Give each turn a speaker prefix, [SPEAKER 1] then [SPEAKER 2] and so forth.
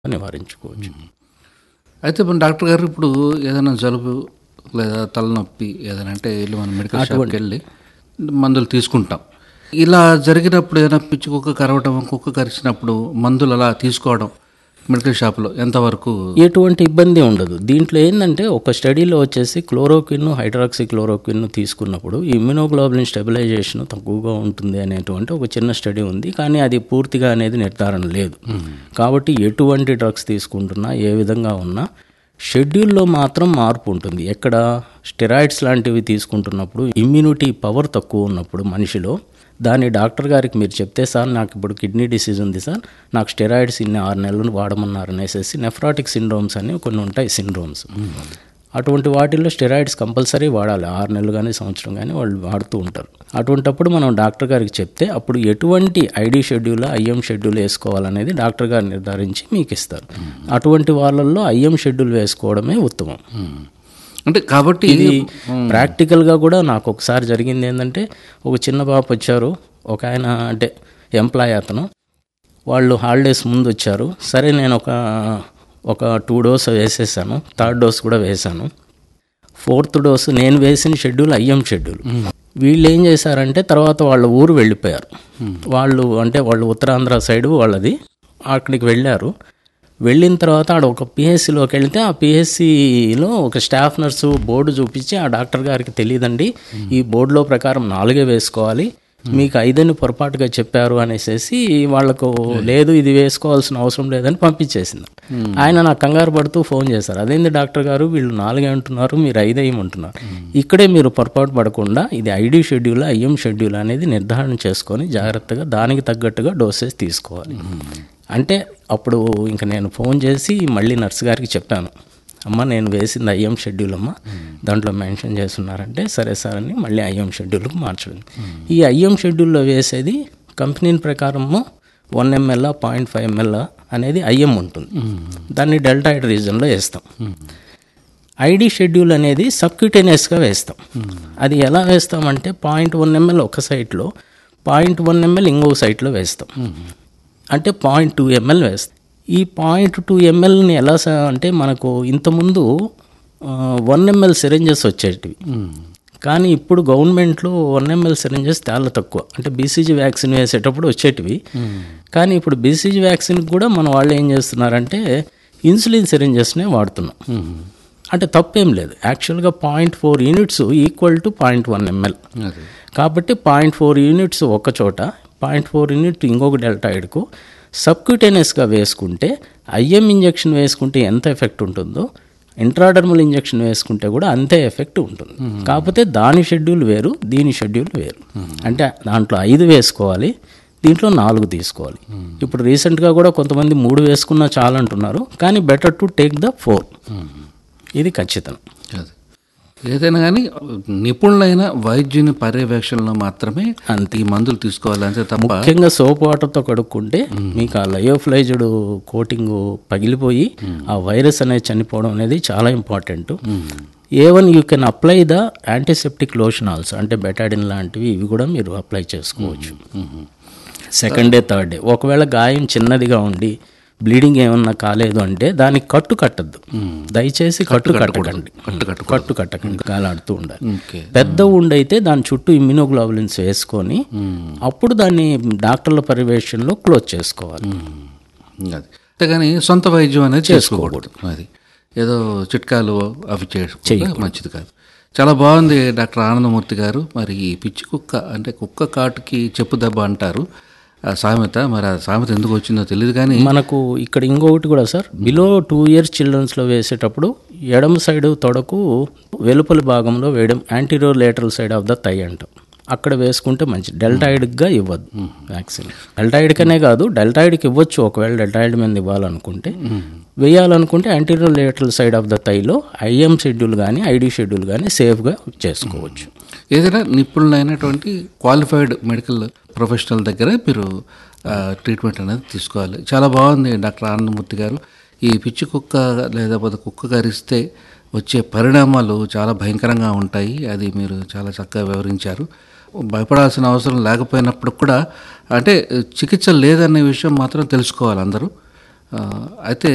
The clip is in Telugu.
[SPEAKER 1] నివారించుకోవచ్చు
[SPEAKER 2] అయితే ఇప్పుడు డాక్టర్ గారు ఇప్పుడు ఏదైనా జలుబు లేదా తలనొప్పి ఏదైనా అంటే వెళ్ళి మనం మెడికల్ షాప్కి వెళ్ళి మందులు తీసుకుంటాం ఇలా జరిగినప్పుడు ఏదైనా పిచ్చి కుక్క కరవటం కుక్క కరిచినప్పుడు మందులు అలా తీసుకోవడం మెడికల్ షాప్లో ఎంతవరకు
[SPEAKER 1] ఎటువంటి ఇబ్బంది ఉండదు దీంట్లో ఏంటంటే ఒక స్టడీలో వచ్చేసి క్లోరోక్విన్ హైడ్రాక్సీ క్లోరోక్విన్ తీసుకున్నప్పుడు ఇమ్యునోగ్లోబులిన్ స్టెబిలైజేషన్ తక్కువగా ఉంటుంది అనేటువంటి ఒక చిన్న స్టడీ ఉంది కానీ అది పూర్తిగా అనేది నిర్ధారణ లేదు కాబట్టి ఎటువంటి డ్రగ్స్ తీసుకుంటున్నా ఏ విధంగా ఉన్నా షెడ్యూల్లో మాత్రం మార్పు ఉంటుంది ఎక్కడ స్టెరాయిడ్స్ లాంటివి తీసుకుంటున్నప్పుడు ఇమ్యూనిటీ పవర్ తక్కువ ఉన్నప్పుడు మనిషిలో దాన్ని డాక్టర్ గారికి మీరు చెప్తే సార్ నాకు ఇప్పుడు కిడ్నీ డిసీజ్ ఉంది సార్ నాకు స్టెరాయిడ్స్ ఇన్ని ఆరు నెలలు వాడమన్నారు అనేసి నెఫ్రాటిక్ సిండ్రోమ్స్ అని కొన్ని ఉంటాయి సిండ్రోమ్స్ అటువంటి వాటిల్లో స్టెరాయిడ్స్ కంపల్సరీ వాడాలి ఆరు నెలలు కానీ సంవత్సరం కానీ వాళ్ళు వాడుతూ ఉంటారు అటువంటప్పుడు మనం డాక్టర్ గారికి చెప్తే అప్పుడు ఎటువంటి ఐడి షెడ్యూల్ ఐఎం షెడ్యూల్ వేసుకోవాలనేది డాక్టర్ గారు నిర్ధారించి మీకు ఇస్తారు అటువంటి వాళ్ళల్లో ఐఎం షెడ్యూల్ వేసుకోవడమే ఉత్తమం
[SPEAKER 2] అంటే కాబట్టి
[SPEAKER 1] ఇది ప్రాక్టికల్గా కూడా నాకు ఒకసారి జరిగింది ఏంటంటే ఒక చిన్న పాప వచ్చారు ఒక ఆయన అంటే ఎంప్లాయ్ అతను వాళ్ళు హాలిడేస్ ముందు వచ్చారు సరే నేను ఒక ఒక టూ డోస్ వేసేసాను థర్డ్ డోస్ కూడా వేశాను ఫోర్త్ డోస్ నేను వేసిన షెడ్యూల్ ఐఎం షెడ్యూల్ వీళ్ళు ఏం చేశారంటే తర్వాత వాళ్ళ ఊరు వెళ్ళిపోయారు వాళ్ళు అంటే వాళ్ళు ఉత్తరాంధ్ర సైడ్ వాళ్ళది అక్కడికి వెళ్ళారు వెళ్ళిన తర్వాత ఆడ ఒక పిహెచ్సిలోకి వెళ్తే ఆ పిహెచ్సిలో ఒక స్టాఫ్ నర్సు బోర్డు చూపించి ఆ డాక్టర్ గారికి తెలియదండి ఈ బోర్డులో ప్రకారం నాలుగే వేసుకోవాలి మీకు ఐదని పొరపాటుగా చెప్పారు అనేసి వాళ్ళకు లేదు ఇది వేసుకోవాల్సిన అవసరం లేదని పంపించేసింది ఆయన నాకు కంగారు పడుతూ ఫోన్ చేశారు అదేంది డాక్టర్ గారు వీళ్ళు నాలుగే అంటున్నారు మీరు ఐదు వేయమంటున్నారు ఇక్కడే మీరు పొరపాటు పడకుండా ఇది ఐడి షెడ్యూల్ ఐఎం షెడ్యూల్ అనేది నిర్ధారణ చేసుకొని జాగ్రత్తగా దానికి తగ్గట్టుగా డోసేజ్ తీసుకోవాలి అంటే అప్పుడు ఇంకా నేను ఫోన్ చేసి మళ్ళీ నర్స్ గారికి చెప్పాను అమ్మ నేను వేసింది ఐఎం షెడ్యూల్ అమ్మ దాంట్లో మెన్షన్ చేస్తున్నారంటే సరే సార్ అని మళ్ళీ ఐఎం షెడ్యూల్కి మార్చడం ఈ ఐఎం షెడ్యూల్లో వేసేది కంపెనీ ప్రకారము one ML point five ML అనేది ఐఎం ఉంటుంది దాన్ని డెల్టాయిడ్ రీజన్లో వేస్తాం ఐడి షెడ్యూల్ అనేది సబ్క్యూటేనియస్గా వేస్తాం అది ఎలా వేస్తామంటే పాయింట్ వన్ ఎంఎల్ ఒక సైట్లో పాయింట్ వన్ ఎంఎల్ ఇంకొక సైట్లో వేస్తాం అంటే పాయింట్ టూ ఎంఎల్ వేస్తాం ఈ పాయింట్ టూ ఎంఎల్ని ఎలా స- అంటే మనకు ఇంతకుముందు వన్ ఎంఎల్ సిరెంజెస్ వచ్చేటివి కానీ ఇప్పుడు గవర్నమెంట్లో వన్ ఎంఎల్ సిరెంజెస్ చాలా తక్కువ అంటే బీసీజీ వ్యాక్సిన్ వేసేటప్పుడు వచ్చేటివి కానీ ఇప్పుడు బీసీజీ వ్యాక్సిన్కి కూడా మన వాళ్ళు ఏం చేస్తున్నారంటే ఇన్సులిన్ సిరెంజెస్నే వాడుతున్నాం అంటే తప్పేం లేదు యాక్చువల్గా point four units equal to point one ML
[SPEAKER 2] అది
[SPEAKER 1] కాబట్టి పాయింట్ ఫోర్ యూనిట్స్ ఒక చోట పాయింట్ ఫోర్ యూనిట్ ఇంకొక డెల్టాయిడ్కు సబ్క్యూటేనియస్గా వేసుకుంటే ఐఎం ఇంజెక్షన్ వేసుకుంటే ఎంత ఎఫెక్ట్ ఉంటుందో ఇంట్రాడర్మల్ ఇంజెక్షన్ వేసుకుంటే కూడా అంతే ఎఫెక్ట్ ఉంటుంది కాకపోతే దాని షెడ్యూల్ వేరు దీని షెడ్యూల్ వేరు అంటే దాంట్లో ఐదు వేసుకోవాలి దీంట్లో నాలుగు తీసుకోవాలి ఇప్పుడు రీసెంట్గా కూడా కొంతమంది మూడు వేసుకున్నా చాలంటున్నారు కానీ better to take the four ఇది ఖచ్చితం
[SPEAKER 2] అది ఏదైనా కానీ నిపుణులైన వైద్యుని పర్యవేక్షణలో మాత్రమే అంత ఈ మందులు తీసుకోవాలి అంతే తప్ప
[SPEAKER 1] ముఖ్యంగా సోప్ వాటర్తో కడుక్కుంటే మీకు ఆ లయోఫ్లైజ్డ్ కోటింగ్ పగిలిపోయి ఆ వైరస్ అనేది చనిపోవడం అనేది చాలా ఇంపార్టెంట్ ఏవన్ you can apply the antiseptic lotion also అంటే బెటాడిన్ లాంటివి ఇవి కూడా మీరు అప్లై చేసుకోవచ్చు సెకండ్ డే థర్డ్ డే ఒకవేళ గాయం చిన్నదిగా ఉండి బ్లీడింగ్ ఏమన్నా కాలేదు అంటే దానికి కట్టు కట్టద్దు దయచేసి కట్టు కట్టకండి
[SPEAKER 2] కట్టు కట్టు
[SPEAKER 1] కట్టు కట్టకండి కాలాడుతూ ఉండాలి
[SPEAKER 2] ఓకే
[SPEAKER 1] పెద్ద ఉండి అయితే దాని చుట్టూ ఇమ్యూనోగ్లోబులిన్స్ వేసుకొని అప్పుడు దాన్ని డాక్టర్ల పర్యవేక్షణలో క్లోజ్ చేసుకోవాలి
[SPEAKER 2] అది అంతేగాని సొంత వైద్యం అనేది చేసుకోకూడదు అది ఏదో చిట్కాలు అవి చేసుకోవడం మంచిది కాదు చాలా బాగుంది డాక్టర్ ఆనందమూర్తి గారు మరి ఈ పిచ్చి కుక్క అంటే కుక్క కాటుకి చెప్పు దెబ్బ అంటారు ఆ సామెత మరి ఆ సామెత ఎందుకు వచ్చిందో తెలియదు కానీ
[SPEAKER 1] మనకు ఇక్కడ ఇంకొకటి కూడా సార్ బిలో టూ ఇయర్స్ చిల్డ్రన్స్లో వేసేటప్పుడు ఎడమ సైడ్ తొడకు వెలుపలి భాగంలో వేయడం anterior lateral side of the thigh అంటాం అక్కడ వేసుకుంటే మంచిది డెల్టాయిడ్గా ఇవ్వద్దు వ్యాక్సిన్ డెల్టాయిడ్కనే కాదు డెల్టాయిడ్కి ఇవ్వచ్చు ఒకవేళ డెల్టాయిడ్ మీద ఇవ్వాలనుకుంటే వేయాలనుకుంటే anterior lateral side of the థైలో ఐఎం షెడ్యూల్ కానీ ఐడి షెడ్యూల్ కానీ సేఫ్గా చేసుకోవచ్చు
[SPEAKER 2] ఏదైనా నిపుణులైనటువంటి క్వాలిఫైడ్ మెడికల్ ప్రొఫెషనల్ దగ్గర మీరు ఆ, ట్రీట్మెంట్ అనేది తీసుకోవాలి చాలా బాగుంది డాక్టర్ ఆనందమూర్తి గారు ఈ పిచ్చి కుక్క లేకపోతే కుక్క కరిస్తే వచ్చే పరిణామాలు చాలా భయంకరంగా ఉంటాయి అది మీరు చాలా చక్కగా వివరించారు భయపడాల్సిన అవసరం లేకపోయినప్పుడు కూడా అంటే చికిత్స లేదనే విషయం మాత్రం తెలుసుకోవాలి అందరూ ఆ, అయితే